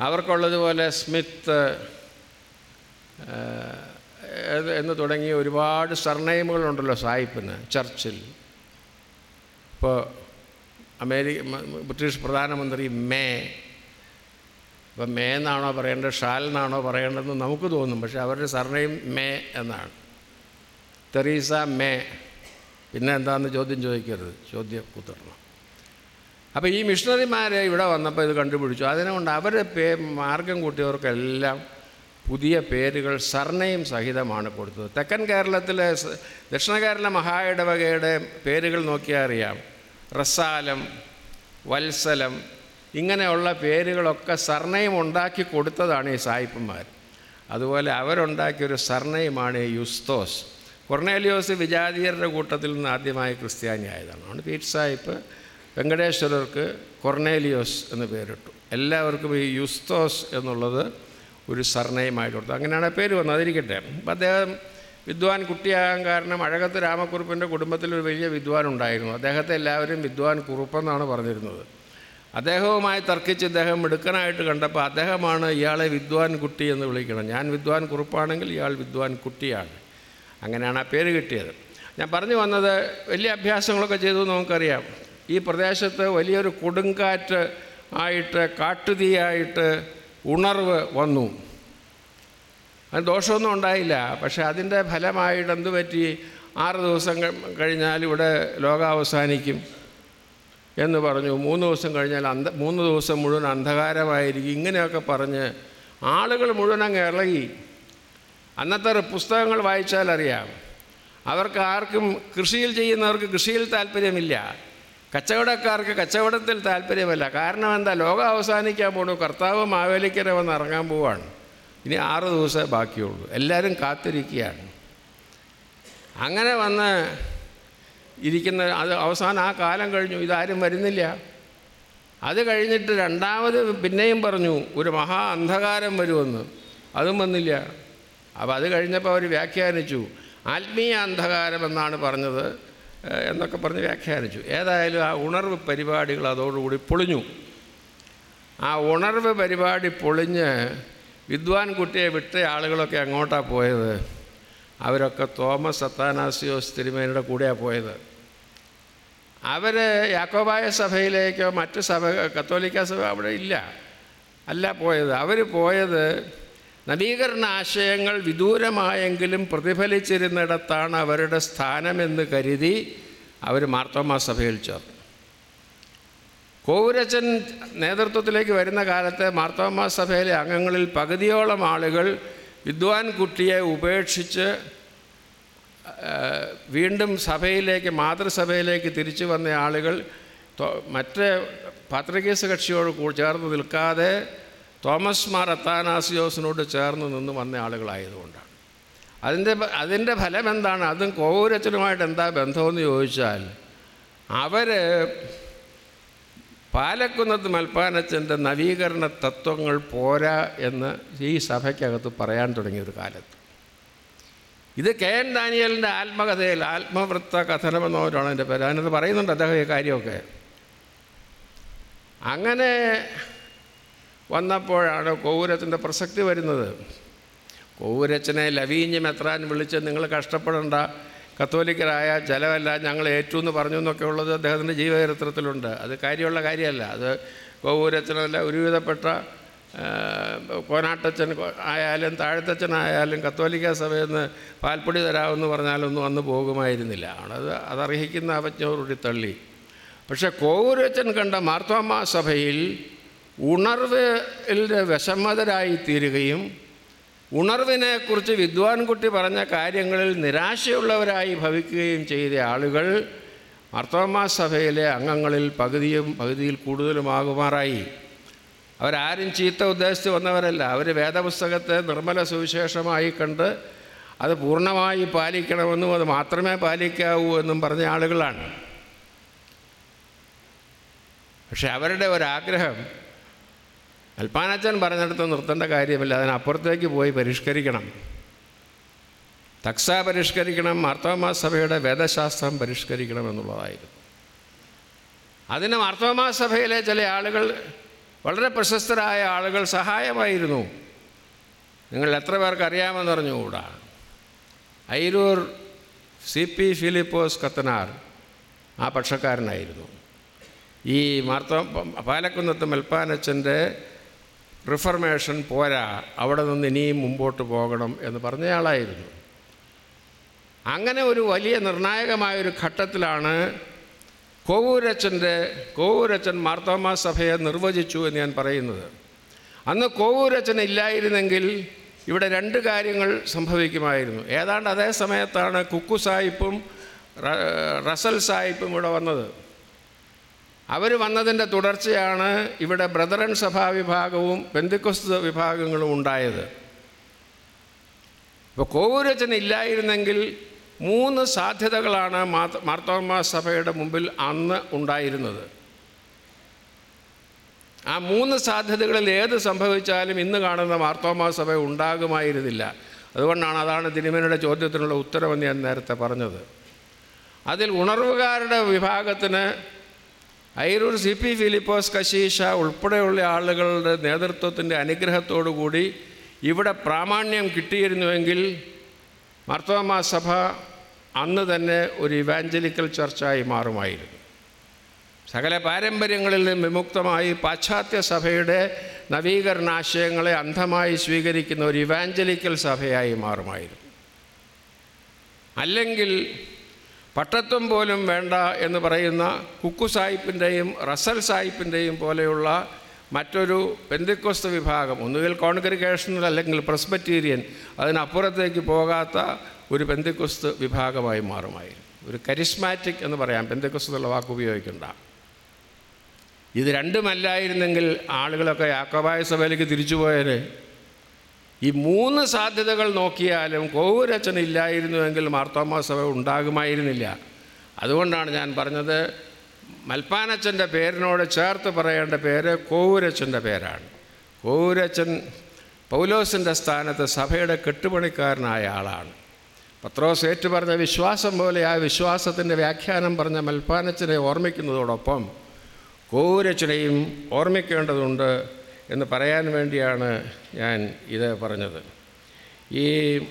അവർക്കുള്ളതുപോലെ Smith ആ, ഏത് എന്ന് തുടങ്ങിയ ഒരുപാട് സർനെയിമുകളുണ്ടല്ലോ സായിപ്പിന് ചർച്ചിൽ ഇപ്പോൾ അമേരിക്ക മ- ബ്രിട്ടീഷ് പ്രധാനമന്ത്രി മേ ഇപ്പം മേ എന്നാണോ പറയേണ്ടത് ഷാൽ എന്നാണോ പറയേണ്ടതെന്ന് നമുക്ക് തോന്നും പക്ഷേ അവരുടെ സർനെയിം മേ എന്നാണ് തെറീസ മേ പിന്നെ എന്താണെന്ന് ചോദ്യം ചോദിക്കരുത് ചോദ്യം കുത്തിടണം അപ്പോൾ ഈ മിഷണറിമാരെ ഇവിടെ വന്നപ്പോൾ ഇത് കണ്ടുപിടിച്ചു അതിനുകൊണ്ട് അവരെ പേ മാർഗം കൂട്ടിയവർക്കെല്ലാം പുതിയ പേരുകൾ സർനെയും സഹിതമാണ് കൊടുത്തത് തെക്കൻ കേരളത്തിലെ സ- ദക്ഷിണ കേരള മഹായിടവകയുടെ പേരുകൾ നോക്കിയാൽ അറിയാം റസാലം വത്സലം ഇങ്ങനെയുള്ള പേരുകളൊക്കെ സർനെയും ഉണ്ടാക്കി കൊടുത്തതാണ് ഈ സായിപ്പന്മാർ അതുപോലെ അവരുണ്ടാക്കിയൊരു സർനെയുമാണ് ഈ യുസ്തോസ് കൊർണേലിയോസ് വിജാതീയരുടെ കൂട്ടത്തിൽ നിന്ന് ആദ്യമായി ക്രിസ്ത്യാനി ആയതാണ് അതുകൊണ്ട് പീറ്റ് സായിപ്പ് വെങ്കടേശ്വരർക്ക് കൊർണേലിയോസ് എന്ന് പേരിട്ടു എല്ലാവർക്കും ഈ യുസ്തോസ് എന്നുള്ളത് ഒരു സർനെയുമായിട്ട് കൊടുത്തു അങ്ങനെയാണ് ആ പേര് വന്നത് അതിരിക്കട്ടെ അപ്പം അദ്ദേഹം വിദ്വാൻ കുട്ടിയാകാൻ കാരണം അഴകത്ത് രാമക്കുറുപ്പിൻ്റെ കുടുംബത്തിൽ ഒരു വലിയ വിദ്വാൻ ഉണ്ടായിരുന്നു അദ്ദേഹത്തെ എല്ലാവരും വിദ്വാൻ കുറുപ്പെന്നാണ് പറഞ്ഞിരുന്നത് അദ്ദേഹവുമായി തർക്കിച്ച് ഇദ്ദേഹം മിടുക്കനായിട്ട് കണ്ടപ്പോൾ അദ്ദേഹമാണ് ഇയാളെ വിദ്വാൻ കുട്ടി എന്ന് വിളിക്കണം ഞാൻ വിദ്വാൻ കുറുപ്പാണെങ്കിൽ ഇയാൾ വിദ്വാൻ കുട്ടിയാണ് അങ്ങനെയാണ് ആ പേര് കിട്ടിയത് ഞാൻ പറഞ്ഞു വന്നത് വലിയ അഭ്യാസങ്ങളൊക്കെ ചെയ്തു എന്ന് നമുക്കറിയാം ഈ പ്രദേശത്ത് വലിയൊരു കൊടുങ്കാറ്റ് ആയിട്ട് കാട്ടുതീയായിട്ട് ഉണർവ് വന്നു അത് ദോഷമൊന്നും ഉണ്ടായില്ല പക്ഷേ അതിൻ്റെ ഫലമായിട്ട് എന്ത് പറ്റി ആറ് ദിവസം കഴി- കഴിഞ്ഞാൽ ഇവിടെ ലോകം അവസാനിക്കും എന്ന് പറഞ്ഞു മൂന്ന് ദിവസം കഴിഞ്ഞാൽ അന്ധ മൂന്ന് ദിവസം മുഴുവൻ അന്ധകാരമായിരിക്കും ഇങ്ങനെയൊക്കെ പറഞ്ഞ് ആളുകൾ മുഴുവൻ അങ്ങ് ഇളകി അന്നത്തെ റി- പുസ്തകങ്ങൾ വായിച്ചാൽ അറിയാം അവർക്ക് ആർക്കും കൃഷിയിൽ ചെയ്യുന്നവർക്ക് കൃഷിയിൽ താല്പര്യമില്ല കച്ചവടക്കാർക്ക് കച്ചവടത്തിൽ താല്പര്യമല്ല കാരണം എന്താ ലോകം അവസാനിക്കാൻ പോണു കർത്താവ് മാവേലിക്കര വന്ന് ഇറങ്ങാൻ പോവാണ് ഇനി ആറ് ദിവസമേ ബാക്കിയുള്ളൂ എല്ലാവരും കാത്തിരിക്കുകയാണ് അങ്ങനെ വന്ന് ഇരിക്കുന്ന അത് അവസാനം ആ കാലം കഴിഞ്ഞു ഇതാരും വരുന്നില്ല അത് കഴിഞ്ഞിട്ട് രണ്ടാമത് പിന്നെയും പറഞ്ഞു ഒരു മഹാ അന്ധകാരം വരുമെന്ന് അതും വന്നില്ല അപ്പോൾ അത് കഴിഞ്ഞപ്പോൾ അവർ വ്യാഖ്യാനിച്ചു ആത്മീയ അന്ധകാരം എന്നാണ് പറഞ്ഞത് ഏഹ്, എന്നൊക്കെ പറഞ്ഞ് വ്യാഖ്യാനിച്ചു ഏതായാലും ആ ഉണർവ് പരിപാടികൾ അതോടുകൂടി പൊളിഞ്ഞു ആ ഉണർവ് പരിപാടി പൊളിഞ്ഞ് വിദ്വാൻ കുട്ടിയെ വിട്ട ആളുകളൊക്കെ അങ്ങോട്ടാണ് പോയത് അവരൊക്കെ തോമസ് അത്താനാസിയോസ് തിരുമേനിയുടെ കൂടെയാണ് പോയത് അവർ യാക്കോബായ സഭയിലേക്കോ മറ്റ് സഭ കത്തോലിക്ക സഭ അവിടെ ഇല്ല അല്ല പോയത് അവർ പോയത് നവീകരണ ആശയങ്ങൾ വിദൂരമായെങ്കിലും പ്രതിഫലിച്ചിരുന്നിടത്താണ് അവരുടെ സ്ഥാനമെന്ന് കരുതി അവർ മാർത്തോമാ സഭയിൽ ചേർന്നു കോവുരച്ചൻ നേതൃത്വത്തിലേക്ക് വരുന്ന കാലത്ത് മാർത്തോമാ സഭയിലെ അംഗങ്ങളിൽ പകുതിയോളം ആളുകൾ വിദ്വാൻ കുട്ടിയെ ഉപേക്ഷിച്ച് ആ, വീണ്ടും സഭയിലേക്ക് മാതൃസഭയിലേക്ക് തിരിച്ചു വന്ന ആളുകൾ തോ- മറ്റ് പാത്രികേസ് കക്ഷിയോട് കൂ- ചേർന്ന് നിൽക്കാതെ തോമസ് മാർ അത്താനാസിയോസിനോട് ചേർന്ന് നിന്ന് വന്ന ആളുകളായതുകൊണ്ടാണ് അതിൻ്റെ ഫ- അതിൻ്റെ ഫലം എന്താണ് അതും കോവൂരച്ചനുമായിട്ട് എന്താ ബന്ധമെന്ന് ചോദിച്ചാൽ അവർ പാലക്കുന്നത്ത് മൽപ്പാനച്ചൻ്റെ നവീകരണ തത്വങ്ങൾ പോരാ എന്ന് ഈ സഭയ്ക്കകത്ത് പറയാൻ തുടങ്ങിയൊരു കാലത്ത് ഇത് കെ എൻ ദാനിയലിൻ്റെ ആത്മകഥയിൽ ആത്മവൃത്ത കഥനമെന്നവരാണ് എൻ്റെ പേര് അതിനകത്ത് പറയുന്നുണ്ട് അദ്ദേഹം ഈ കാര്യമൊക്കെ അങ്ങനെ വന്നപ്പോഴാണ് കോവൂരത്തിൻ്റെ പ്രസക്തി വരുന്നത് കോവൂരച്ചനെ ലവീഞ്ഞ് മെത്രാൻ വിളിച്ച് നിങ്ങൾ കഷ്ടപ്പെടേണ്ട കത്തോലിക്കരായ ചിലവല്ല ഞങ്ങൾ ഏറ്റു എന്ന് പറഞ്ഞു എന്നൊക്കെ ഉള്ളത് അദ്ദേഹത്തിൻ്റെ ജീവചരിത്രത്തിലുണ്ട് അത് കാര്യമുള്ള കാര്യമല്ല അത് കോവൂരച്ചനല്ല ഒരുവിധപ്പെട്ട ആ, കോനാട്ടച്ചൻ കൊ- ആയാലും താഴത്തച്ഛനായാലും കത്തോലിക്ക സഭയിൽ നിന്ന് പാൽപ്പൊടി തരാമെന്ന് പറഞ്ഞാലൊന്നും അന്ന് പോകുമായിരുന്നില്ല അത് അതർഹിക്കുന്ന അവജ്ഞയോടുകൂടി തള്ളി പക്ഷേ കോവൂരച്ചൻ കണ്ട മാർത്തോമാ സഭയിൽ ഉണർവിൻ്റെ വിഷമതരായി തീരുകയും ഉണർവിനെക്കുറിച്ച് വിദ്വാൻകുട്ടി പറഞ്ഞ കാര്യങ്ങളിൽ നിരാശയുള്ളവരായി ഭവിക്കുകയും ചെയ്ത ആളുകൾ മാർത്തോമാ സഭയിലെ അംഗങ്ങളിൽ പകുതിയും പകുതിയിൽ കൂടുതലുമാകുമാറായി അവരാരും ചീത്ത ഉദ്ദേശിച്ച് വന്നവരല്ല അവർ വേദപുസ്തകത്തെ നിർമ്മല സുവിശേഷമായി കണ്ട് അത് പൂർണ്ണമായി പാലിക്കണമെന്നും അത് മാത്രമേ പാലിക്കാവൂ എന്നും പറഞ്ഞ ആളുകളാണ് പക്ഷെ അവരുടെ ഒരാഗ്രഹം അൽപ്പാനച്ചൻ പറഞ്ഞിടത്ത് നിർത്തേണ്ട കാര്യമില്ല അതിനപ്പുറത്തേക്ക് പോയി പരിഷ്കരിക്കണം തക്സ പരിഷ്കരിക്കണം മാർത്തോമാ സഭയുടെ വേദശാസ്ത്രം പരിഷ്കരിക്കണം എന്നുള്ളതായിരുന്നു അതിന് മാർത്തോമാ സഭയിലെ ചില ആളുകൾ വളരെ പ്രശസ്തരായ ആളുകൾ സഹായമായിരുന്നു നിങ്ങൾ എത്ര പേർക്ക് അറിയാമെന്ന് അറിഞ്ഞുകൂടാ ഐരൂർ സി പി ഫിലിപ്പോസ് കത്തനാർ ആ പക്ഷക്കാരനായിരുന്നു ഈ മാർത്തോ പാലക്കുന്നത്ത് മെൽപ്പാനച്ചൻ്റെ റിഫർമേഷൻ പോരാ അവിടെ നിന്ന് ഇനിയും മുമ്പോട്ട് പോകണം എന്ന് പറഞ്ഞയാളായിരുന്നു അങ്ങനെ ഒരു വലിയ നിർണായകമായൊരു ഘട്ടത്തിലാണ് കോവൂരച്ചൻ്റെ കോവൂരച്ചൻ മാർത്തോമാ സഭയെ നിർവചിച്ചു എന്ന് ഞാൻ പറയുന്നത് അന്ന് കോവൂരച്ചൻ ഇല്ലായിരുന്നെങ്കിൽ ഇവിടെ രണ്ട് കാര്യങ്ങൾ സംഭവിക്കുമായിരുന്നു ഏതാണ്ട് അതേ സമയത്താണ് കുക്കു സാഹിബും റ- റസൽ സാഹിബും ഇവിടെ വന്നത് അവർ വന്നതിൻ്റെ തുടർച്ചയാണ് ഇവിടെ ബ്രദറൻ സഭാ വിഭാഗവും പെന്തിക്കൊസ്ത് വിഭാഗങ്ങളും ഉണ്ടായത് ഇപ്പോൾ കോവൂരച്ചൻ ഇല്ലായിരുന്നെങ്കിൽ മൂന്ന് സാധ്യതകളാണ് മാത്ത മാർത്തോമാ സഭയുടെ മുമ്പിൽ അന്ന് ഉണ്ടായിരുന്നത് ആ മൂന്ന് സാധ്യതകളിൽ ഏത് സംഭവിച്ചാലും ഇന്ന് കാണുന്ന മാർത്തോമാ സഭ ഉണ്ടാകുമായിരുന്നില്ല അതുകൊണ്ടാണ് അതാണ് തിരുമേനയുടെ ചോദ്യത്തിനുള്ള ഉത്തരവെന്ന് ഞാൻ നേരത്തെ പറഞ്ഞത് അതിൽ ഉണർവുകാരുടെ വിഭാഗത്തിന് ഐരൂർ സി പി ഫിലിപ്പോസ് കശീഷ ഉൾപ്പെടെയുള്ള ആളുകളുടെ നേതൃത്വത്തിൻ്റെ അനുഗ്രഹത്തോടു കൂടി ഇവിടെ പ്രാമാണ്യം കിട്ടിയിരുന്നുവെങ്കിൽ മാർത്തോമാ സഭ അന്ന് തന്നെ ഒരു ഇവാഞ്ചലിക്കൽ ചർച്ചായി മാറുമായിരുന്നു സകല പാരമ്പര്യങ്ങളിൽ നിന്നും വിമുക്തമായി പാശ്ചാത്യ സഭയുടെ നവീകരണാശയങ്ങളെ അന്ധമായി സ്വീകരിക്കുന്ന ഒരു ഇവാഞ്ചലിക്കൽ സഭയായി മാറുമായിരുന്നു അല്ലെങ്കിൽ പട്ടത്വം പോലും വേണ്ട എന്ന് പറയുന്ന കുക്കു സാഹിബിൻ്റെയും റസൽ സാഹിബിൻ്റെയും പോലെയുള്ള മറ്റൊരു പെന്തിക്കൊസ്ത വിഭാഗം ഒന്നുകിൽ കോൺഗ്രിഗേഷണൽ അല്ലെങ്കിൽ പ്രസ്ബറ്റീരിയൻ അതിനപ്പുറത്തേക്ക് പോകാത്ത ഒരു പെന്തിക്കൊസ്ത് വിഭാഗമായി മാറുമായിരുന്നു ഒരു കരിസ്മാറ്റിക് എന്ന് പറയാം പെന്തിക്കൊസ്ത് എന്നുള്ള വാക്ക് ഉപയോഗിക്കണ്ട ഇത് രണ്ടുമല്ലായിരുന്നെങ്കിൽ ആളുകളൊക്കെ യാക്കോബായ സഭയിലേക്ക് തിരിച്ചു പോയേനെ ഈ മൂന്ന് സാധ്യതകൾ നോക്കിയാലും കോവൂരച്ചൻ ഇല്ലായിരുന്നുവെങ്കിൽ മാർത്തോമാ സഭ ഉണ്ടാകുമായിരുന്നില്ല അതുകൊണ്ടാണ് ഞാൻ പറഞ്ഞത് മൽപ്പാനച്ചൻ്റെ പേരിനോട് ചേർത്ത് പറയേണ്ട പേര് കോവൂരച്ചൻ്റെ പേരാണ് കോവൂരച്ചൻ പൗലോസിൻ്റെ സ്ഥാനത്ത് സഭയുടെ കെട്ടുപണിക്കാരനായ ആളാണ് പത്രോസ് ഏറ്റു പറഞ്ഞ വിശ്വാസം പോലെ ആ വിശ്വാസത്തിൻ്റെ വ്യാഖ്യാനം പറഞ്ഞ മൽപ്പാനച്ചനെ ഓർമ്മിക്കുന്നതോടൊപ്പം കോവൂരച്ചനെയും ഓർമ്മിക്കേണ്ടതുണ്ട് എന്ന് പറയാൻ വേണ്ടിയാണ് ഞാൻ ഇത് പറഞ്ഞത് ഈ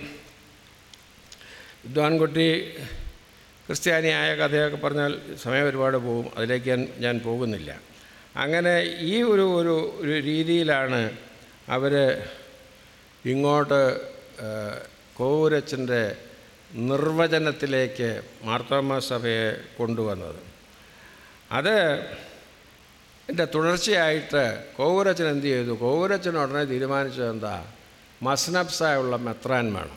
വിദ്വാൻകുട്ടി ക്രിസ്ത്യാനിയായ കഥയൊക്കെ പറഞ്ഞാൽ സമയം ഒരുപാട് പോകും അതിലേക്ക് ഞാൻ ഞാൻ പോകുന്നില്ല അങ്ങനെ ഈ ഒരു ഒരു ഒരു രീതിയിലാണ് അവർ ഇങ്ങോട്ട് കോവൂരച്ചൻ്റെ നിർവചനത്തിലേക്ക് മാർത്തോമ സഭയെ കൊണ്ടുവന്നത് അത് എൻ്റെ തുടർച്ചയായിട്ട് കോവൂരച്ചൻ എന്ത് ചെയ്തു കോവൂരച്ചൻ ഉടനെ തീരുമാനിച്ചത് എന്താ മസ്നബ്സായുള്ള മെത്രാൻ വേണം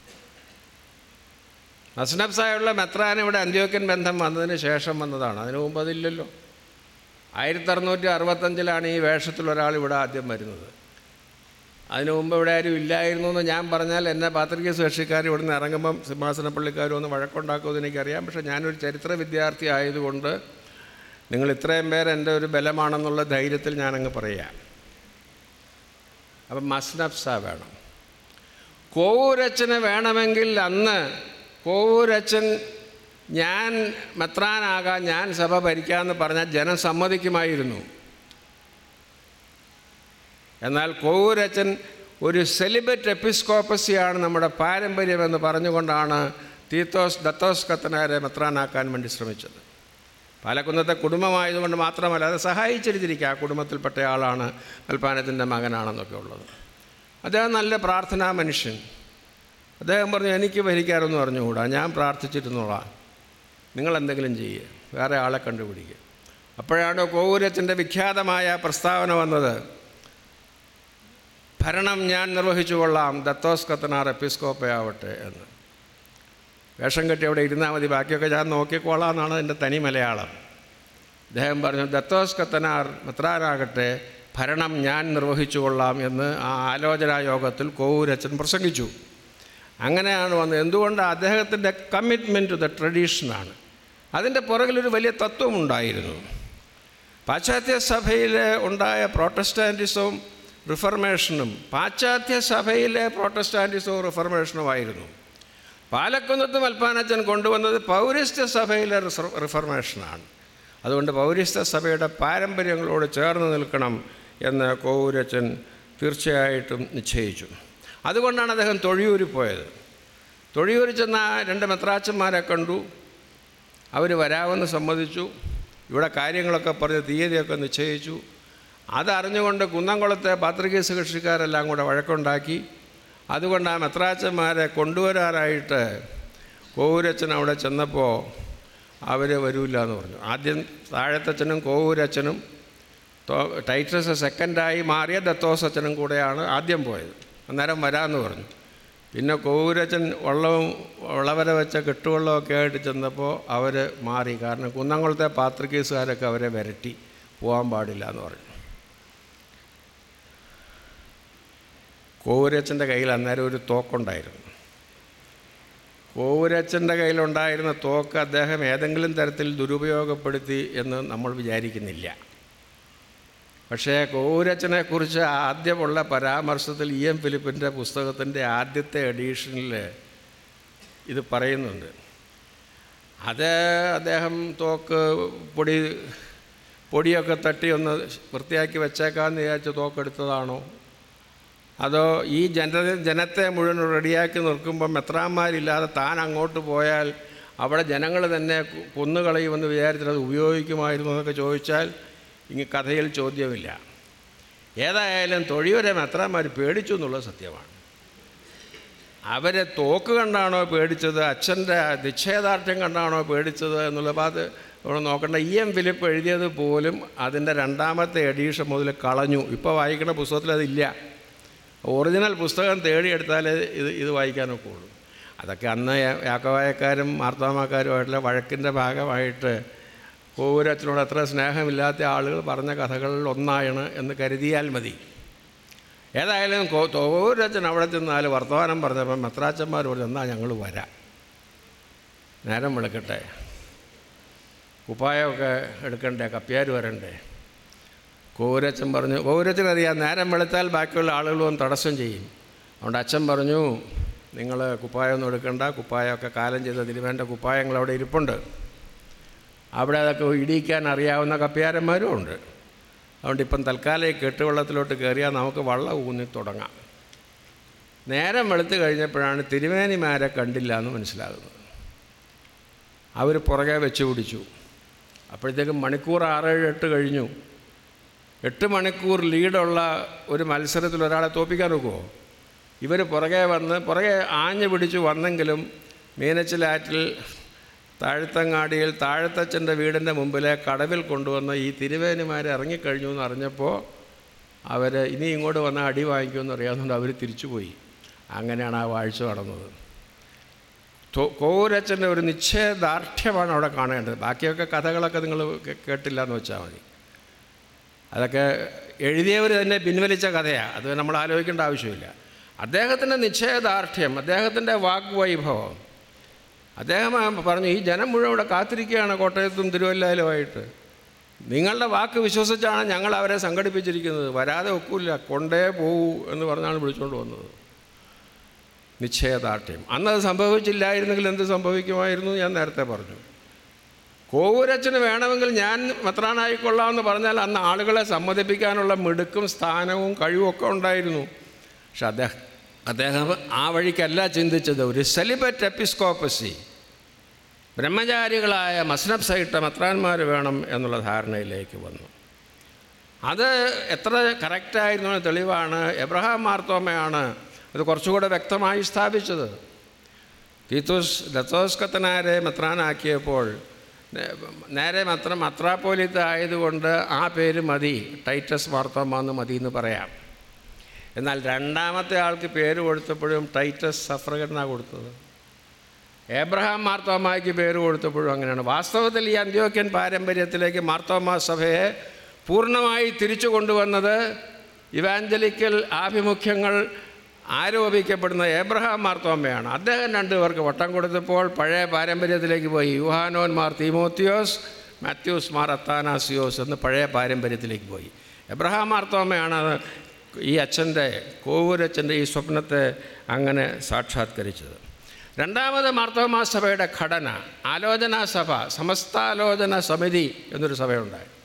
മസ്നബ്സായുള്ള മെത്രാൻ ഇവിടെ അന്ത്യോക്യൻ ബന്ധം വന്നതിന് ശേഷം വന്നതാണ് അതിനു മുമ്പ് അതില്ലല്ലോ ആയിരത്തി അറുന്നൂറ്റി അറുപത്തഞ്ചിലാണ് ഈ വേഷത്തിൽ ഒരാൾ ഇവിടെ ആദ്യം വരുന്നത് അതിനു മുമ്പ് ഇവിടെ ആരും ഇല്ലായിരുന്നു എന്ന് ഞാൻ പറഞ്ഞാൽ എന്നെ പാത്രിക സുരക്ഷിക്കാർ ഇവിടെ നിന്ന് ഇറങ്ങുമ്പം സിംഹാസനപ്പള്ളിക്കാരും ഒന്ന് വഴക്കുണ്ടാക്കുമെന്ന് എനിക്കറിയാം പക്ഷേ ഞാനൊരു ചരിത്ര വിദ്യാർത്ഥി ആയതുകൊണ്ട് നിങ്ങൾ ഇത്രയും പേർ എൻ്റെ ഒരു ബലമാണെന്നുള്ള ധൈര്യത്തിൽ ഞാനങ്ങ് പറയാം അപ്പം മസ്നഫ്സ വേണം കോവൂരച്ചന് വേണമെങ്കിൽ അന്ന് കോവൂരച്ചൻ ഞാൻ മെത്രാനാകാൻ ഞാൻ സഭ ഭരിക്കാമെന്ന് പറഞ്ഞാൽ ജനം സമ്മതിക്കുമായിരുന്നു എന്നാൽ കോവൂരച്ചൻ ഒരു സെലിബറ്റ് എപ്പിസ്കോപ്പസിയാണ് നമ്മുടെ പാരമ്പര്യമെന്ന് പറഞ്ഞുകൊണ്ടാണ് തീത്തോസ് ദത്തോസ് കത്തനാരെ മെത്രാനാക്കാൻ വേണ്ടി ശ്രമിച്ചത് പാലക്കുന്നത്തെ കുടുംബമായതുകൊണ്ട് മാത്രമല്ല അത് സഹായിച്ചിരുത്തിരിക്കുക ആ കുടുംബത്തിൽപ്പെട്ട ആളാണ് മൽപ്പാനത്തിൻ്റെ മകനാണെന്നൊക്കെ ഉള്ളത് അദ്ദേഹം നല്ല പ്രാർത്ഥനാ മനുഷ്യൻ അദ്ദേഹം പറഞ്ഞു എനിക്ക് ഭരിക്കാറൊന്നും അറിഞ്ഞുകൂടാ ഞാൻ പ്രാർത്ഥിച്ചിരുന്നോളാം നിങ്ങൾ എന്തെങ്കിലും ചെയ്യുക വേറെ ആളെ കണ്ടുപിടിക്കുക അപ്പോഴാണ് കോവൂരത്തിൻ്റെ വിഖ്യാതമായ പ്രസ്താവന വന്നത് ഭരണം ഞാൻ നിർവഹിച്ചു കൊള്ളാം ദത്തോസ് കത്തനാർ എപ്പിസ്കോപ്പയാവട്ടെ എന്ന് വേഷം കെട്ടി അവിടെ ഇരുന്നാൽ മതി ബാക്കിയൊക്കെ ഞാൻ നോക്കിക്കോളാം എന്നാണ് എൻ്റെ തനി മലയാളം അദ്ദേഹം പറഞ്ഞു ദത്തോസ് കത്തനാർ മെത്രാനാകട്ടെ ഭരണം ഞാൻ നിർവഹിച്ചു കൊള്ളാം എന്ന് ആ ആലോചനാ യോഗത്തിൽ കോവൂരച്ചൻ പ്രസംഗിച്ചു അങ്ങനെയാണ് വന്നത് എന്തുകൊണ്ട് അദ്ദേഹത്തിൻ്റെ കമ്മിറ്റ്മെൻറ്റ് ടു ദ ട്രഡീഷനാണ് അതിൻ്റെ പുറകിലൊരു വലിയ തത്വമുണ്ടായിരുന്നു പാശ്ചാത്യ സഭയിൽ ഉണ്ടായ പ്രോട്ടസ്റ്റാൻറ്റിസവും റിഫർമേഷനും പാശ്ചാത്യ സഭയിലെ പ്രോട്ടസ്റ്റാൻറ്റിസവും റിഫർമേഷനുമായിരുന്നു പാലക്കുന്നത്ത് മൽപ്പാനച്ചൻ കൊണ്ടുവന്നത് പൗരസ്ത്യ സഭയിലെ റിഫർമേഷനാണ് അതുകൊണ്ട് പൗരസ്ത്യ സഭയുടെ പാരമ്പര്യങ്ങളോട് ചേർന്ന് നിൽക്കണം എന്ന് കോവൂരച്ചൻ തീർച്ചയായിട്ടും നിശ്ചയിച്ചു അതുകൊണ്ടാണ് അദ്ദേഹം തൊഴിയൂരിൽ പോയത് തൊഴിയൂരിൽ ചെന്ന ആ രണ്ട് മെത്രാച്ചന്മാരെ കണ്ടു അവർ വരാമെന്ന് സമ്മതിച്ചു ഇവിടെ കാര്യങ്ങളൊക്കെ പറഞ്ഞ് തീയതിയൊക്കെ നിശ്ചയിച്ചു അതറിഞ്ഞുകൊണ്ട് കുന്നംകുളത്തെ പാത്രികേസ് കൃഷിക്കാരെല്ലാം കൂടെ വഴക്കുണ്ടാക്കി അതുകൊണ്ട് ആ മെത്രാച്ചന്മാരെ കൊണ്ടുവരാനായിട്ട് കോവൂരച്ചൻ അവിടെ ചെന്നപ്പോൾ അവർ വരില്ല എന്ന് പറഞ്ഞു ആദ്യം താഴത്തച്ഛനും കോവൂരച്ഛനും തോ- ടൈറ്റസ് സെക്കൻഡായി മാറിയ ദത്തോസ് അച്ഛനും കൂടെയാണ് ആദ്യം പോയത് അന്നേരം വരാമെന്ന് പറഞ്ഞു പിന്നെ കോവൂരച്ചൻ വള്ളവും വളവര വെച്ച കെട്ടുവള്ളമൊക്കെ ആയിട്ട് ചെന്നപ്പോൾ അവർ മാറി കാരണം കുന്നംകുളത്തെ പാത്രികേസുകാരൊക്കെ അവരെ വിരട്ടി പോകാൻ പാടില്ല എന്ന് പറഞ്ഞു കോവൂരച്ചൻ്റെ കയ്യിൽ അന്നേരം ഒരു തോക്കുണ്ടായിരുന്നു കോവൂരച്ചൻ്റെ കയ്യിലുണ്ടായിരുന്ന തോക്ക് അദ്ദേഹം ഏതെങ്കിലും തരത്തിൽ ദുരുപയോഗപ്പെടുത്തി എന്ന് നമ്മൾ വിചാരിക്കുന്നില്ല പക്ഷേ കോവൂരച്ചനെക്കുറിച്ച് ആദ്യമുള്ള പരാമർശത്തിൽ ഇ എം ഫിലിപ്പിൻ്റെ പുസ്തകത്തിൻ്റെ ആദ്യത്തെ എഡീഷനിൽ ഇത് പറയുന്നുണ്ട് അത് അദ്ദേഹം തോക്ക് പൊടി പൊടിയൊക്കെ തട്ടി ഒന്ന് വൃത്തിയാക്കി വെച്ചേക്കാമെന്ന് വിചാരിച്ച് തോക്കെടുത്തതാണോ അതോ ഈ ജന ജനത്തെ മുഴുവൻ റെഡിയാക്കി നിൽക്കുമ്പോൾ മെത്രാന്മാരില്ലാതെ താൻ അങ്ങോട്ട് പോയാൽ അവിടെ ജനങ്ങൾ തന്നെ കു- കൊന്നുകളയുമെന്ന് വിചാരിച്ചിട്ട് അത് ഉപയോഗിക്കുമായിരുന്നു എന്നൊക്കെ ചോദിച്ചാൽ ഇങ്ങ് കഥയിൽ ചോദ്യമില്ല ഏതായാലും തൊഴിയൂരെ മെത്രാന്മാർ പേടിച്ചു എന്നുള്ളത് സത്യമാണ് അവരെ തോക്ക് കണ്ടാണോ പേടിച്ചത് അച്ഛൻ്റെ നിശ്ചയദാർഢ്യം കണ്ടാണോ പേടിച്ചത് എന്നുള്ള അത് നമ്മൾ നോക്കേണ്ട ഇ എം ഫിലിപ്പ് എഴുതിയത് പോലും അതിൻ്റെ രണ്ടാമത്തെ എഡീഷൻ മുതൽ കളഞ്ഞു ഇപ്പോൾ വായിക്കുന്ന പുസ്തകത്തിൽ അതില്ല ഒറിജിനൽ പുസ്തകം തേടിയെടുത്താലേ ഇത് ഇത് വായിക്കാനൊക്കെ ഉള്ളൂ അതൊക്കെ അന്ന് യാ- യാക്കോവായക്കാരും മാർത്താമാക്കാരുമായിട്ടുള്ള വഴക്കിൻ്റെ ഭാഗമായിട്ട് കോവൂരച്ചനോട് അത്ര സ്നേഹമില്ലാത്ത ആളുകൾ പറഞ്ഞ കഥകളിൽ ഒന്നാണ് എന്ന് കരുതിയാൽ മതി ഏതായാലും കോ കോവൂരച്ചൻ അവിടെ ചെന്നാൽ വർത്തമാനം പറഞ്ഞപ്പോൾ മെത്രാച്ചന്മാർ പറഞ്ഞു എന്നാൽ ഞങ്ങൾ വരാം നേരം വിളിക്കട്ടെ കുപ്പായമൊക്കെ എടുക്കണ്ടേ കപ്പ്യാർ വരണ്ടേ കോരച്ചൻ പറഞ്ഞു കോരച്ചൻ അറിയാം നേരം വെളുത്താൽ ബാക്കിയുള്ള ആളുകളും തടസ്സം ചെയ്യും അതുകൊണ്ട് അച്ഛൻ പറഞ്ഞു നിങ്ങൾ കുപ്പായമൊന്നും എടുക്കണ്ട കുപ്പായമൊക്കെ കാലം ചെയ്ത തിരുവേണ്ട കുപ്പായങ്ങൾ അവിടെ ഇരിപ്പുണ്ട് അവിടെ അതൊക്കെ ഇടിയിക്കാൻ അറിയാവുന്ന കപ്പ്യാരന്മാരും ഉണ്ട് അതുകൊണ്ട് ഇപ്പം തൽക്കാലം ഈ കെട്ടുവെള്ളത്തിലോട്ട് കയറിയാൽ നമുക്ക് വള്ളം ഊന്നി തുടങ്ങാം നേരം വെളുത്ത് കഴിഞ്ഞപ്പോഴാണ് തിരുവേനിമാരെ കണ്ടില്ല എന്ന് മനസ്സിലാകുന്നത് അവർ പുറകെ വെച്ച് പിടിച്ചു അപ്പോഴത്തേക്കും മണിക്കൂർ ആറേഴ് എട്ട് കഴിഞ്ഞു എട്ട് മണിക്കൂർ ലീഡുള്ള ഒരു മത്സരത്തിൽ ഒരാളെ തോപ്പിക്കാൻ നോക്കുമോ ഇവർ പുറകെ വന്ന് പുറകെ ആഞ്ഞു പിടിച്ചു വന്നെങ്കിലും മീനച്ചിലാറ്റിൽ താഴ്ത്തങ്ങാടിയിൽ താഴത്തച്ഛൻ്റെ വീടിൻ്റെ മുമ്പിലെ കടവിൽ കൊണ്ടുവന്ന് ഈ തിരുവേനിമാരെ ഇറങ്ങിക്കഴിഞ്ഞു എന്ന് അറിഞ്ഞപ്പോൾ അവർ ഇനി ഇങ്ങോട്ട് വന്നാൽ അടി വാങ്ങിക്കുമെന്ന് അറിയാവുന്നതുകൊണ്ട് അവർ തിരിച്ചുപോയി അങ്ങനെയാണ് ആ വാഴ്ച നടന്നത് കോരച്ചൻ്റെ ഒരു നിശ്ചയദാർഢ്യമാണ് അവിടെ കാണേണ്ടത് ബാക്കിയൊക്കെ കഥകളൊക്കെ നിങ്ങൾ കേ- കേട്ടില്ല എന്ന് വെച്ചാൽ മതി അതൊക്കെ എഴുതിയവർ തന്നെ പിൻവലിച്ച കഥയാണ് അത് നമ്മൾ ആലോചിക്കേണ്ട ആവശ്യമില്ല അദ്ദേഹത്തിൻ്റെ നിശ്ചയദാർഢ്യം അദ്ദേഹത്തിൻ്റെ വാഗ്വൈഭവം അദ്ദേഹം ആ പറഞ്ഞു ഈ ജനം മുഴുവൻ ഇവിടെ കാത്തിരിക്കുകയാണ് കോട്ടയത്തും തിരുവല്ലയിലുമായിട്ട് നിങ്ങളുടെ വാക്ക് വിശ്വസിച്ചാണ് ഞങ്ങൾ അവരെ സംഘടിപ്പിച്ചിരിക്കുന്നത് വരാതെ ഒക്കില്ല കൊണ്ടേ പോകൂ എന്ന് പറഞ്ഞാണ് വിളിച്ചുകൊണ്ട് വന്നത് നിശ്ചയദാർഢ്യം അന്നത് സംഭവിച്ചില്ലായിരുന്നെങ്കിൽ എന്ത് സംഭവിക്കുമായിരുന്നു ഞാൻ നേരത്തെ പറഞ്ഞു കോവൂരച്ചന് വേണമെങ്കിൽ ഞാൻ മെത്രാനായിക്കൊള്ളാമെന്ന് പറഞ്ഞാൽ അന്ന് ആളുകളെ സമ്മതിപ്പിക്കാനുള്ള മിടുക്കും സ്ഥാനവും കഴിവും ഒക്കെ ഉണ്ടായിരുന്നു പക്ഷെ അദ്ദേഹം അദ്ദേഹം ആ വഴിക്കല്ല ചിന്തിച്ചത് ഒരു സെലിബറ്റ് എപ്പിസ്കോപ്പസി ബ്രഹ്മചാരികളായ മസ്നബ് സൈട്ട മെത്രാന്മാർ വേണം എന്നുള്ള ധാരണയിലേക്ക് വന്നു അത് എത്ര കറക്റ്റായിരുന്നു എന്ന് തെളിവാണ് എബ്രഹാം മാർത്തോമയാണ് അത് കുറച്ചുകൂടെ വ്യക്തമായി സ്ഥാപിച്ചത് തീത്തോസ് ദത്തോസ്കത്തനാരെ മെത്രാനാക്കിയപ്പോൾ നേ- നേരെ മത്ര മത്രാപ്പോലിത്ത ആയതുകൊണ്ട് ആ പേര് മതി ടൈറ്റസ് മാർത്തോമ എന്ന് മതി എന്ന് പറയാം എന്നാൽ രണ്ടാമത്തെ ആൾക്ക് പേര് കൊടുത്തപ്പോഴും ടൈറ്റസ് സഫ്രഗൻ എന്നാണ് കൊടുത്തത് ഏബ്രഹാം മാർത്തോമായ്ക്ക് പേര് കൊടുത്തപ്പോഴും അങ്ങനെയാണ് വാസ്തവത്തിൽ ഈ അന്ത്യോക്യൻ പാരമ്പര്യത്തിലേക്ക് മാർത്തോമാ സഭയെ പൂർണ്ണമായി തിരിച്ചു കൊണ്ടുവന്നത് ഇവാഞ്ചലിക്കൽ ആഭിമുഖ്യങ്ങൾ ആരോപിക്കപ്പെടുന്ന ഏബ്രഹാം മാർത്തോമയാണ് അദ്ദേഹം രണ്ടു പേർക്ക് വട്ടം കൊടുത്തപ്പോൾ പഴയ പാരമ്പര്യത്തിലേക്ക് പോയി യുഹാനോൻ മാർ തീമോത്തിയോസ് മാത്യൂസ് മാർ അത്താനാസിയോസ് എന്ന് പഴയ പാരമ്പര്യത്തിലേക്ക് പോയി എബ്രഹാം മാർത്തോമയാണ് അത് ഈ അച്ഛൻ്റെ കോവൂരച്ഛൻ്റെ ഈ സ്വപ്നത്തെ അങ്ങനെ സാക്ഷാത്കരിച്ചത് രണ്ടാമത് മാർത്തോമാ സഭയുടെ ഘടന ആലോചനാ സഭ സമസ്താലോചന സമിതി എന്നൊരു സഭയുണ്ടായി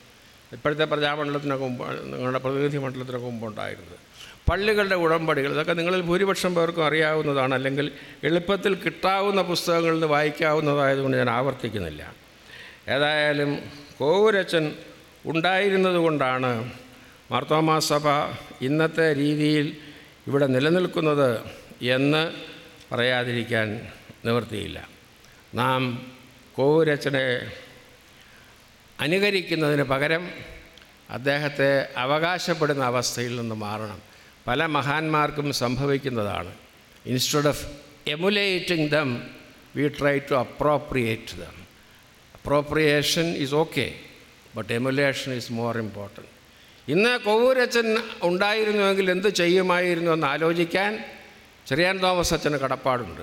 ഇപ്പോഴത്തെ പ്രജാമണ്ഡലത്തിനൊക്കെ മുമ്പ് നിങ്ങളുടെ പ്രതിനിധി മണ്ഡലത്തിനൊക്കെ മുമ്പുണ്ടായിരുന്നത് പള്ളികളുടെ ഉടമ്പടികൾ ഇതൊക്കെ നിങ്ങളിൽ ഭൂരിപക്ഷം പേർക്കും അറിയാവുന്നതാണ് അല്ലെങ്കിൽ എളുപ്പത്തിൽ കിട്ടാവുന്ന പുസ്തകങ്ങളിൽ നിന്ന് വായിക്കാവുന്നതായതുകൊണ്ട് ഞാൻ ആവർത്തിക്കുന്നില്ല ഏതായാലും കോവൂരച്ചൻ ഉണ്ടായിരുന്നത് കൊണ്ടാണ് മാർത്തോമാ സഭ ഇന്നത്തെ രീതിയിൽ ഇവിടെ നിലനിൽക്കുന്നത് എന്ന് പറയാതിരിക്കാൻ നിവൃത്തിയില്ല നാം കോവൂരച്ചനെ അനുകരിക്കുന്നതിന് പകരം അദ്ദേഹത്തെ അവകാശപ്പെടുന്ന അവസ്ഥയിൽ നിന്ന് മാറണം പല മഹാന്മാർക്കും സംഭവിക്കുന്നതാണ് instead of emulating them we try to appropriate them appropriation is okay but emulation is more important ഇന്ന് കൊവൂരച്ചൻ ഉണ്ടായിരുന്നുവെങ്കിൽ എന്ത് ചെയ്യുമായിരുന്നു എന്ന് ആലോചിക്കാൻ ചെറിയാൻ തോമസ് അച്ഛന് കടപ്പാടുണ്ട്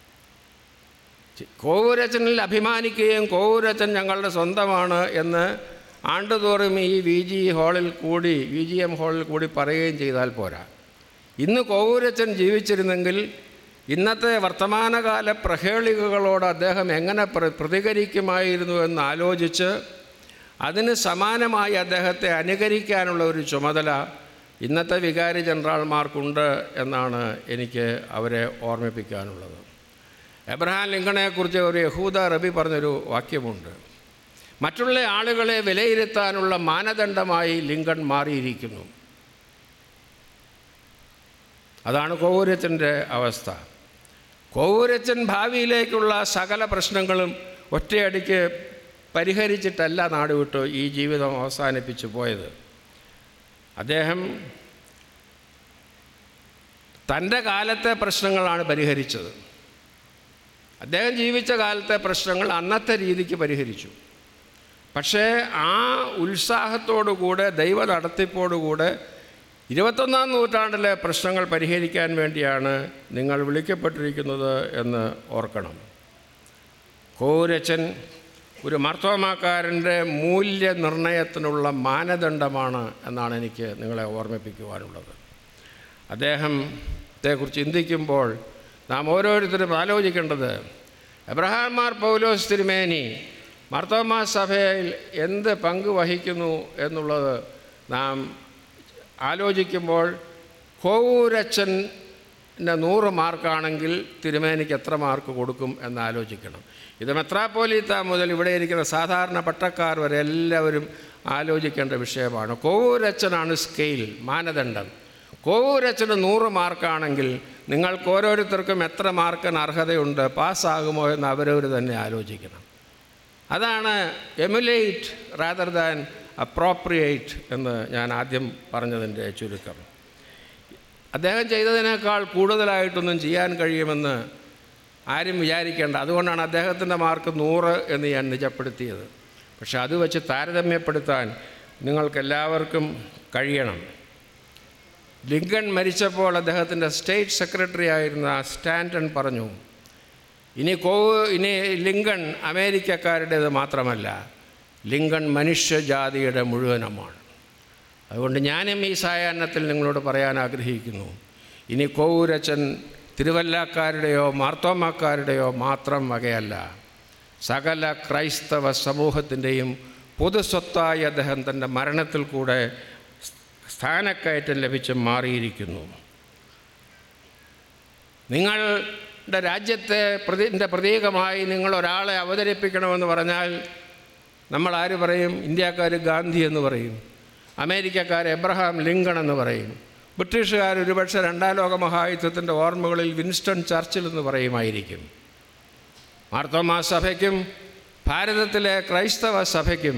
കോവൂരച്ചനിൽ അഭിമാനിക്കുകയും കോവൂരച്ചൻ ഞങ്ങളുടെ സ്വന്തമാണ് എന്ന് ആണ്ടുതോറും ഈ വി ജി ഹാളിൽ കൂടി വി ജി എം ഹാളിൽ കൂടി പറയുകയും ചെയ്താൽ പോരാ ഇന്ന് കോവൂരച്ചൻ ജീവിച്ചിരുന്നെങ്കിൽ ഇന്നത്തെ വർത്തമാനകാല പ്രഹേളികകളോട് അദ്ദേഹം എങ്ങനെ പ്ര- പ്രതികരിക്കുമായിരുന്നു എന്ന് ആലോചിച്ച് അതിന് സമാനമായി അദ്ദേഹത്തെ അനുകരിക്കാനുള്ള ഒരു ചുമതല ഇന്നത്തെ വികാരി ജനറൽമാർക്കുണ്ട് എന്നാണ് എനിക്ക് അവരെ ഓർമ്മിപ്പിക്കാനുള്ളത് എബ്രഹാം ലിങ്കണെക്കുറിച്ച് ഒരു യഹൂദ റബി പറഞ്ഞൊരു വാക്യമുണ്ട് മറ്റുള്ള ആളുകളെ വിലയിരുത്താനുള്ള മാനദണ്ഡമായി ലിങ്കൺ മാറിയിരിക്കുന്നു അതാണ് കോവൂരച്ചൻ്റെ അവസ്ഥ കോവൂരച്ചൻ ഭാവിയിലേക്കുള്ള സകല പ്രശ്നങ്ങളും ഒറ്റയടിക്ക് പരിഹരിച്ചിട്ടല്ല നാട് വിട്ടു ഈ ജീവിതം അവസാനിപ്പിച്ചു പോയത് അദ്ദേഹം തൻ്റെ കാലത്തെ പ്രശ്നങ്ങളാണ് പരിഹരിച്ചത് അദ്ദേഹം ജീവിച്ച കാലത്തെ പ്രശ്നങ്ങൾ അന്നത്തെ രീതിക്ക് പരിഹരിച്ചു പക്ഷേ ആ ഉത്സാഹത്തോടുകൂടെ ദൈവ നടത്തിപ്പോടുകൂടെ ഇരുപത്തൊന്നാം നൂറ്റാണ്ടിലെ പ്രശ്നങ്ങൾ പരിഹരിക്കാൻ വേണ്ടിയാണ് നിങ്ങൾ വിളിക്കപ്പെട്ടിരിക്കുന്നത് എന്ന് ഓർക്കണം കോരച്ചൻ ഒരു മർത്തോമാക്കാരൻ്റെ മൂല്യനിർണയത്തിനുള്ള മാനദണ്ഡമാണ് എന്നാണ് എനിക്ക് നിങ്ങളെ ഓർമ്മിപ്പിക്കുവാനുള്ളത് അദ്ദേഹത്തെക്കുറിച്ച് ചിന്തിക്കുമ്പോൾ നാം ഓരോരുത്തരും ആലോചിക്കേണ്ടത് എബ്രഹാം മാർ പൗലോസ് തിരുമേനി മർത്തോമാ സഭയിൽ എന്ത് പങ്ക് വഹിക്കുന്നു എന്നുള്ളത് നാം ആലോചിക്കുമ്പോൾ കോവൂരച്ചൻ്റെ നൂറ് മാർക്കാണെങ്കിൽ തിരുമേനിക്ക് എത്ര മാർക്ക് കൊടുക്കും എന്ന് ആലോചിക്കണം ഇത് മെത്രാപ്പോലീത്ത മുതൽ ഇവിടെ ഇരിക്കുന്ന സാധാരണ പട്ടക്കാർ വരെ എല്ലാവരും ആലോചിക്കേണ്ട വിഷയമാണ് കോവൂരച്ചനാണ് സ്കെയിൽ മാനദണ്ഡം കോവൂരച്ചന് നൂറ് മാർക്കാണെങ്കിൽ നിങ്ങൾക്ക് ഓരോരുത്തർക്കും എത്ര മാർക്കിന് അർഹതയുണ്ട് പാസ്സാകുമോ എന്ന് അവരവർ തന്നെ ആലോചിക്കണം അതാണ് എമുലേറ്റ് റാദർ ദാൻ അപ്രോപ്രിയേറ്റ് എന്ന് ഞാൻ ആദ്യം പറഞ്ഞതിൻ്റെ ചുരുക്കം അദ്ദേഹം ചെയ്തതിനേക്കാൾ കൂടുതലായിട്ടൊന്നും ചെയ്യാൻ കഴിയുമെന്ന് ആരും വിചാരിക്കേണ്ട അതുകൊണ്ടാണ് അദ്ദേഹത്തിൻ്റെ മാർക്ക് നൂറ് എന്ന് ഞാൻ നിജപ്പെടുത്തിയത് പക്ഷെ അത് വെച്ച് താരതമ്യപ്പെടുത്താൻ നിങ്ങൾക്കെല്ലാവർക്കും കഴിയണം ലിങ്കൺ മരിച്ചപ്പോൾ അദ്ദേഹത്തിൻ്റെ സ്റ്റേറ്റ് സെക്രട്ടറി ആയിരുന്ന സ്റ്റാൻറ്റൺ പറഞ്ഞു ഇനി കോവ് ഇനി ലിങ്കൺ അമേരിക്കക്കാരുടേത് മാത്രമല്ല ലിങ്കൺ മനുഷ്യജാതിയുടെ മുഴുവനുമാണ് അതുകൊണ്ട് ഞാനും ഈ സായാഹ്നത്തിൽ നിങ്ങളോട് പറയാൻ ആഗ്രഹിക്കുന്നു ഇനി കോവൂരച്ചൻ തിരുവല്ലക്കാരുടെയോ മാർത്തോമാക്കാരുടെയോ മാത്രം വകയല്ല സകല ക്രൈസ്തവ സമൂഹത്തിൻ്റെയും പൊതുസ്വത്തായി അദ്ദേഹം തൻ്റെ മരണത്തിൽ കൂടെ സ്ഥാനക്കയറ്റം ലഭിച്ച് മാറിയിരിക്കുന്നു നിങ്ങളുടെ രാജ്യത്തെ പ്രതി പ്രതീകമായി നിങ്ങൾ ഒരാളെ അവതരിപ്പിക്കണമെന്ന് പറഞ്ഞാൽ നമ്മൾ ആര് പറയും ഇന്ത്യക്കാർ ഗാന്ധി എന്ന് പറയും അമേരിക്കക്കാർ എബ്രഹാം ലിങ്കൺ എന്ന് പറയും ബ്രിട്ടീഷുകാർ ഒരുപക്ഷെ രണ്ടാം ലോക മഹായുദ്ധത്തിൻ്റെ ഓർമ്മകളിൽ വിൻസ്റ്റൺ ചർച്ചിൽ എന്ന് പറയുമായിരിക്കും മാർത്തോമാ സഭയ്ക്കും ഭാരതത്തിലെ ക്രൈസ്തവ സഭയ്ക്കും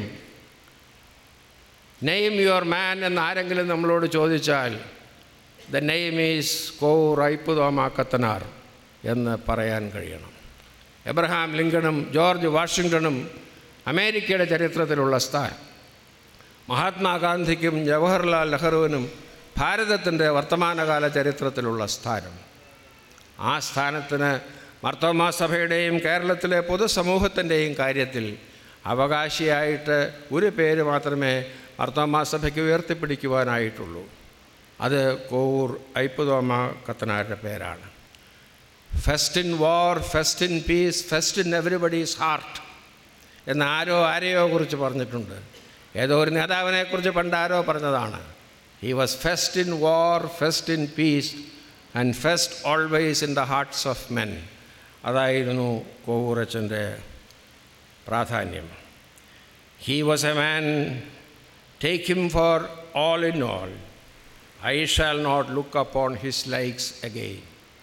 നെയ്ം യുവർ മാൻ എന്ന് ആരെങ്കിലും നമ്മളോട് ചോദിച്ചാൽ the name is co ripe തോമാക്കത്തനാർ എന്ന് പറയാൻ കഴിയണം എബ്രഹാം ലിങ്കണും ജോർജ് വാഷിങ്ടണും അമേരിക്കയുടെ ചരിത്രത്തിലുള്ള സ്ഥാനം മഹാത്മാഗാന്ധിക്കും ജവഹർലാൽ നെഹ്റുവിനും ഭാരതത്തിൻ്റെ വർത്തമാനകാല ചരിത്രത്തിലുള്ള സ്ഥാനം ആ സ്ഥാനത്തിന് മർത്തോമാ സഭയുടെയും കേരളത്തിലെ പൊതുസമൂഹത്തിൻ്റെയും കാര്യത്തിൽ അവകാശിയായിട്ട് ഒരു പേര് മാത്രമേ മർത്തോമാ സഭയ്ക്ക് ഉയർത്തിപ്പിടിക്കുവാനായിട്ടുള്ളൂ അത് കോവൂർ ഐപ്പുതോമ കത്തനാരുടെ പേരാണ് fest in war first in piece fest in everybody's heart എന്ന് ആരോ ആരെയോ കുറിച്ച് പറഞ്ഞിട്ടുണ്ട് ഏതോ ഒരു നേതാവിനെക്കുറിച്ച് പണ്ട് ആരോ പറഞ്ഞതാണ് he was first in war first in peace and first always in the hearts of men അതായിരുന്നു കോവൂറച്ചൻ്റെ പ്രാധാന്യം he was a man take him for all in all I shall not look upon his likes again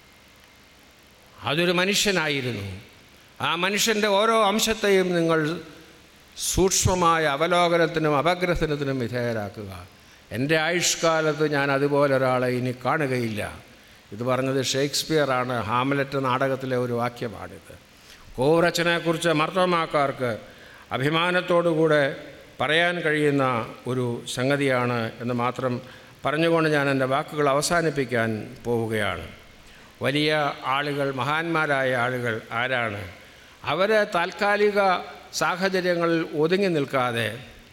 അതൊരു മനുഷ്യനായിരുന്നു ആ മനുഷ്യൻ്റെ ഓരോ അംശത്തെയും നിങ്ങൾ സൂക്ഷ്മമായ അവലോകനത്തിനും അപഗ്രഥനത്തിനും വിധേയരാക്കുക എൻ്റെ ആയുഷ്കാലത്ത് ഞാൻ അതുപോലെ ഒരാളെ ഇനി കാണുകയില്ല ഇത് പറഞ്ഞത് ഷേക്സ്പിയറാണ് ഹാമലറ്റ് നാടകത്തിലെ ഒരു വാക്യമാണിത് കോവറച്ചനെക്കുറിച്ച് മർത്തോമാക്കാർക്ക് അഭിമാനത്തോടുകൂടെ പറയാൻ കഴിയുന്ന ഒരു സംഗതിയാണ് എന്ന് മാത്രം പറഞ്ഞുകൊണ്ട് ഞാൻ എൻ്റെ വാക്കുകൾ അവസാനിപ്പിക്കാൻ പോവുകയാണ് വലിയ ആളുകൾ മഹാന്മാരായ ആളുകൾ ആരാണ് അവർ താൽക്കാലിക സാഹചര്യങ്ങളിൽ ഒതുങ്ങി നിൽക്കാതെ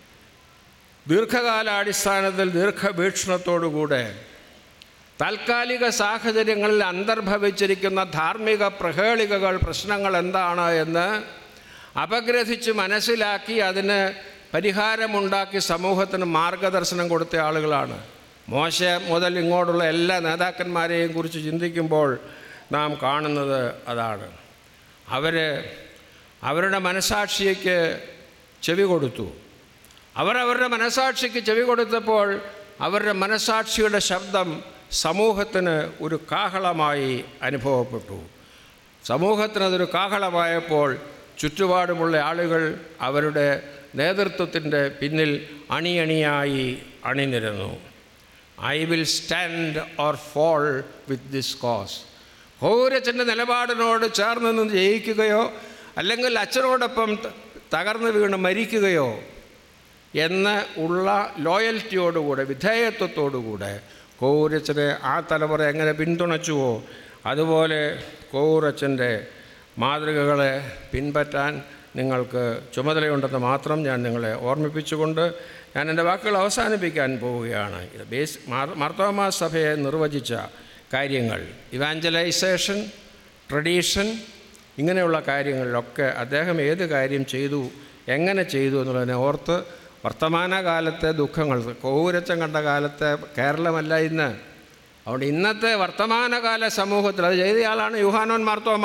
ദീർഘകാലാടിസ്ഥാനത്തിൽ ദീർഘവീക്ഷണത്തോടുകൂടെ താൽക്കാലിക സാഹചര്യങ്ങളിൽ അന്തർഭവിച്ചിരിക്കുന്ന ധാർമ്മിക പ്രഹേളികകൾ പ്രശ്നങ്ങൾ എന്താണ് എന്ന് അപഗ്രഥിച്ച് മനസ്സിലാക്കി അതിന് പരിഹാരമുണ്ടാക്കി സമൂഹത്തിന് മാർഗദർശനം കൊടുത്ത ആളുകളാണ് മോശ മുതൽ ഇങ്ങോട്ടുള്ള എല്ലാ നേതാക്കന്മാരെയും കുറിച്ച് ചിന്തിക്കുമ്പോൾ നാം കാണുന്നത് അതാണ് അവർ അവരുടെ മനസാക്ഷിക്ക് ചെവി കൊടുത്തു അവർ അവരുടെ മനസാക്ഷിക്ക് ചെവി കൊടുത്തപ്പോൾ അവരുടെ മനസാക്ഷിയുടെ ശബ്ദം സമൂഹത്തിന് ഒരു കാഹളമായി അനുഭവപ്പെട്ടു സമൂഹത്തിനതൊരു കാഹളമായപ്പോൾ ചുറ്റുപാടുമുള്ള ആളുകൾ അവരുടെ നേതൃത്വത്തിൻ്റെ പിന്നിൽ അണിയണിയായി അണിനിരന്നു I will stand or fall with this cause പൗരച്ചൻ്റെ നിലപാടിനോട് ചേർന്ന് നിന്ന് ജയിക്കുകയോ അല്ലെങ്കിൽ അച്ഛനോടൊപ്പം തകർന്നു വീണ് മരിക്കുകയോ എന്ന് ഉള്ള ലോയൽറ്റിയോടുകൂടെ വിധേയത്വത്തോടുകൂടെ കോവൂരച്ചനെ ആ തലമുറ എങ്ങനെ പിന്തുണച്ചുവോ അതുപോലെ കോവൂരച്ചൻ്റെ മാതൃകകളെ പിൻപറ്റാൻ നിങ്ങൾക്ക് ചുമതലയുണ്ടെന്ന് മാത്രം ഞാൻ നിങ്ങളെ ഓർമ്മിപ്പിച്ചുകൊണ്ട് ഞാൻ എൻ്റെ വാക്കുകൾ അവസാനിപ്പിക്കാൻ പോവുകയാണ് ഇത് ബേസ് മാർത്തോമാ സഭയെ നിർവചിച്ച കാര്യങ്ങൾ ഇവാഞ്ചലൈസേഷൻ ട്രഡീഷൻ ഇങ്ങനെയുള്ള കാര്യങ്ങളിലൊക്കെ അദ്ദേഹം ഏത് കാര്യം ചെയ്തു എങ്ങനെ ചെയ്തു എന്നുള്ളതിനെ ഓർത്ത് വർത്തമാനകാലത്തെ ദുഃഖങ്ങൾ കോവൂരച്ചൻ കണ്ട കാലത്തെ കേരളമല്ല ഇന്ന് അതുകൊണ്ട് ഇന്നത്തെ വർത്തമാനകാല സമൂഹത്തിൽ അത് ചെയ്തയാളാണ് യുഹാനോൻ മാർത്തോമ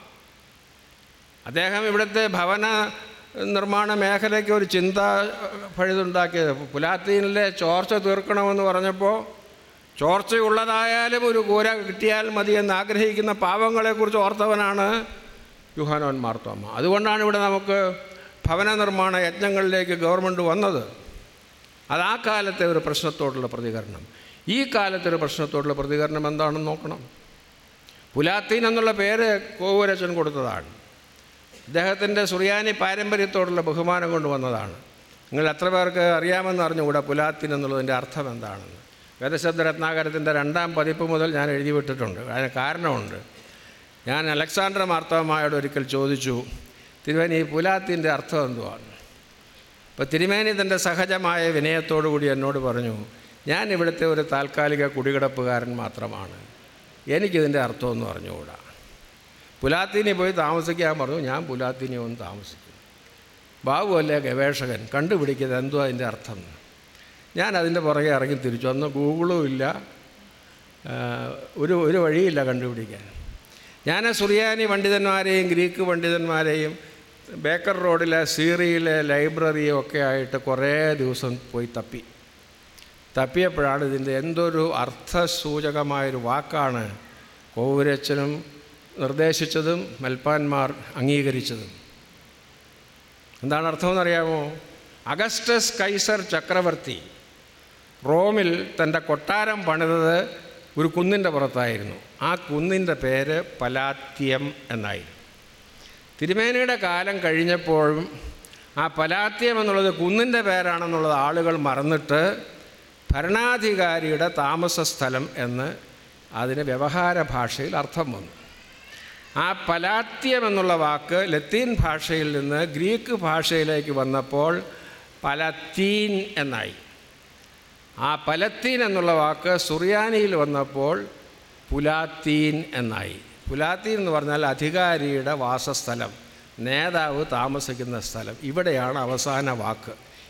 അദ്ദേഹം ഇവിടുത്തെ ഭവന നിർമ്മാണ മേഖലയ്ക്ക് ഒരു ചിന്ത പഴുതുണ്ടാക്കിയത് പുലാത്തീനിലെ ചോർച്ച തീർക്കണമെന്ന് പറഞ്ഞപ്പോൾ ചോർച്ചയുള്ളതായാലും ഒരു കൂര കിട്ടിയാൽ മതി എന്ന് ആഗ്രഹിക്കുന്ന പാവങ്ങളെക്കുറിച്ച് ഓർത്തവനാണ് യുഹാനോൻ മാർത്തോമ അതുകൊണ്ടാണ് ഇവിടെ നമുക്ക് ഭവന നിർമ്മാണ യജ്ഞങ്ങളിലേക്ക് ഗവൺമെൻറ് വന്നത് അത് ആ കാലത്തെ ഒരു പ്രശ്നത്തോടുള്ള പ്രതികരണം ഈ കാലത്തെ ഒരു പ്രശ്നത്തോടുള്ള പ്രതികരണം എന്താണെന്ന് നോക്കണം പുലാത്തീൻ എന്നുള്ള പേര് കോവൂരച്ചൻ കൊടുത്തതാണ് അദ്ദേഹത്തിൻ്റെ സുറിയാനി പാരമ്പര്യത്തോടുള്ള ബഹുമാനം കൊണ്ട് വന്നതാണ് നിങ്ങൾ എത്ര പേർക്ക് അറിയാമെന്ന് അറിഞ്ഞുകൂടാ പുലാത്തിൻ എന്നുള്ളതിൻ്റെ അർത്ഥം എന്താണെന്ന് വേദശബ്ദ രത്നാകരത്തിൻ്റെ രണ്ടാം പതിപ്പ് മുതൽ ഞാൻ എഴുതി വിട്ടിട്ടുണ്ട് അതിന് കാരണമുണ്ട് ഞാൻ അലക്സാണ്ടർ മാർത്തോമായോട് ഒരിക്കൽ ചോദിച്ചു തിരുവേനി ഈ പുലാത്തിൻ്റെ അർത്ഥം എന്തുവാണ് അപ്പോൾ തിരുമേനി തൻ്റെ സഹജമായ വിനയത്തോടു കൂടി എന്നോട് പറഞ്ഞു ഞാൻ ഇവിടുത്തെ ഒരു താൽക്കാലിക കുടികിടപ്പുകാരൻ മാത്രമാണ് എനിക്കിതിൻ്റെ അർത്ഥമൊന്നും അറിഞ്ഞുകൂടാ പുലാത്തിനി പോയി താമസിക്കാൻ പറഞ്ഞു ഞാൻ പുലാത്തിനി ഒന്ന് താമസിക്കും ബാബു അല്ലേ ഗവേഷകൻ കണ്ടുപിടിക്കുന്നത് എന്തോ അതിൻ്റെ അർത്ഥം ഞാൻ അതിൻ്റെ പുറകെ ഇറങ്ങി തിരിച്ചു അന്ന് ഗൂഗിളും ഇല്ല ഒരു ഒരു വഴിയില്ല കണ്ടുപിടിക്കാൻ ഞാൻ സുറിയാനി പണ്ഡിതന്മാരെയും ഗ്രീക്ക് പണ്ഡിതന്മാരെയും ബേക്കർ റോഡിലെ സീറിയിലെ ലൈബ്രറിയും ഒക്കെ ആയിട്ട് കുറേ ദിവസം പോയി തപ്പി തപ്പിയപ്പോഴാണ് ഇതിൻ്റെ എന്തൊരു അർത്ഥസൂചകമായൊരു വാക്കാണ് കോവുരച്ചനും നിർദ്ദേശിച്ചതും മൽപ്പാന്മാർ അംഗീകരിച്ചതും എന്താണ് അർത്ഥമെന്നറിയാമോ അഗസ്റ്റസ് കൈസർ ചക്രവർത്തി റോമിൽ തൻ്റെ കൊട്ടാരം പണിതത് ഒരു കുന്നിൻ്റെ പുറത്തായിരുന്നു ആ കുന്നിൻ്റെ പേര് പലാത്യം എന്നായി തിരുമേനിയുടെ കാലം കഴിഞ്ഞപ്പോഴും ആ പലാത്യം എന്നുള്ളത് കുന്നിൻ്റെ പേരാണെന്നുള്ളത് ആളുകൾ മറന്നിട്ട് ഭരണാധികാരിയുടെ താമസ സ്ഥലം എന്ന് അതിന് വ്യവഹാര ഭാഷയിൽ അർത്ഥം വന്നു ആ പലാത്യം എന്നുള്ള വാക്ക് ലത്തീൻ ഭാഷയിൽ നിന്ന് ഗ്രീക്ക് ഭാഷയിലേക്ക് വന്നപ്പോൾ പലത്തീൻ എന്നായി ആ പലത്തീൻ എന്നുള്ള വാക്ക് സുറിയാനിയിൽ വന്നപ്പോൾ പുലാത്തീൻ എന്നായി പുലാത്തീൻ എന്ന് പറഞ്ഞാൽ അധികാരിയുടെ വാസസ്ഥലം നേതാവ് താമസിക്കുന്ന സ്ഥലം ഇവിടെയാണ് അവസാന വാക്ക്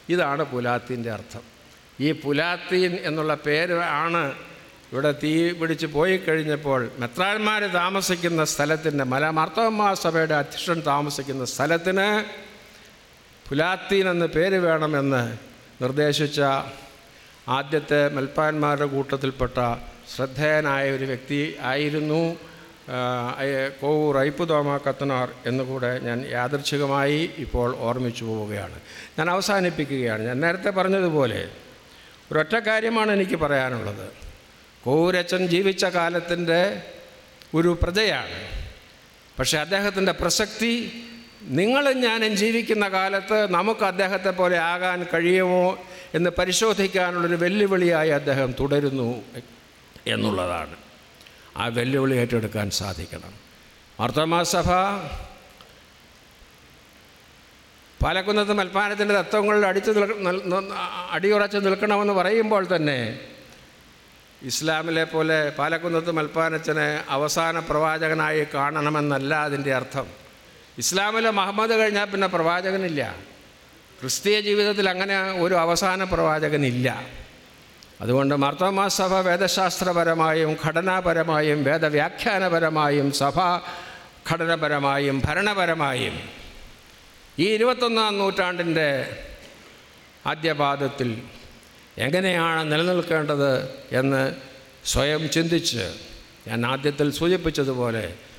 ഇതാണ് പുലാത്തിൻ്റെ അർത്ഥം ഈ പുലാത്തീൻ എന്നുള്ള പേര് ആണ് ഇവിടെ തീ പിടിച്ച് പോയി കഴിഞ്ഞപ്പോൾ മെത്രാന്മാർ താമസിക്കുന്ന സ്ഥലത്തിൻ്റെ മല മാർത്തോമാ സഭയുടെ അധ്യക്ഷൻ താമസിക്കുന്ന സ്ഥലത്തിന് പുലാത്തീൻ എന്ന പേര് വേണമെന്ന് നിർദ്ദേശിച്ച ആദ്യത്തെ മെൽപ്പാന്മാരുടെ കൂട്ടത്തിൽപ്പെട്ട ശ്രദ്ധേയനായ ഒരു വ്യക്തി ആയിരുന്നു ആ, അയ- കോവൂർ ഐപ്പുതോമ കത്തനാർ എന്നുകൂടെ ഞാൻ യാദർച്ഛികമായി ഇപ്പോൾ ഓർമ്മിച്ചു പോവുകയാണ് ഞാൻ അവസാനിപ്പിക്കുകയാണ് ഞാൻ നേരത്തെ പറഞ്ഞതുപോലെ ഒരൊറ്റ കാര്യമാണ് എനിക്ക് പറയാനുള്ളത് കോവൂരച്ചൻ ജീവിച്ച കാലത്തിൻ്റെ ഒരു പ്രജയാണ് പക്ഷേ അദ്ദേഹത്തിൻ്റെ പ്രസക്തി നിങ്ങളും ഞാനും ജീവിക്കുന്ന കാലത്ത് നമുക്ക് അദ്ദേഹത്തെ പോലെ ആകാൻ കഴിയുമോ എന്ന് പരിശോധിക്കാനുള്ളൊരു വെല്ലുവിളിയായി അദ്ദേഹം തുടരുന്നു എന്നുള്ളതാണ് ആ വെല്ലുവിളി ഏറ്റെടുക്കാൻ സാധിക്കണം മാർത്തോമാ സഭ പാലക്കുന്നത്ത് മൽപ്പാനത്തിൻ്റെ തത്വങ്ങളിൽ അടിച്ചു നിൽക്ക നിൽ- ന- അടിയുറച്ച് നിൽക്കണമെന്ന് പറയുമ്പോൾ തന്നെ ഇസ്ലാമിലെ പോലെ പാലക്കുന്നത്ത് മൽപ്പാനച്ചനെ അവസാന പ്രവാചകനായി കാണണമെന്നല്ല അതിൻ്റെ അർത്ഥം ഇസ്ലാമിലെ മുഹമ്മദ് കഴിഞ്ഞാൽ പിന്നെ പ്രവാചകനില്ല ക്രിസ്തീയ ജീവിതത്തിൽ അങ്ങനെ ഒരു അവസാന പ്രവാചകനില്ല അതുകൊണ്ട് മാർത്തോമാ സഭ വേദശാസ്ത്രപരമായും ഘടനാപരമായും വേദവ്യാഖ്യാനപരമായും സഭാ ഘടനപരമായും ഭരണപരമായും ഈ ഇരുപത്തൊന്നാം നൂറ്റാണ്ടിൻ്റെ ആദ്യപാദത്തിൽ എങ്ങനെയാണ് നിലനിൽക്കേണ്ടത് എന്ന് സ്വയം ചിന്തിച്ച് ഞാൻ ആദ്യത്തിൽ സൂചിപ്പിച്ചതുപോലെ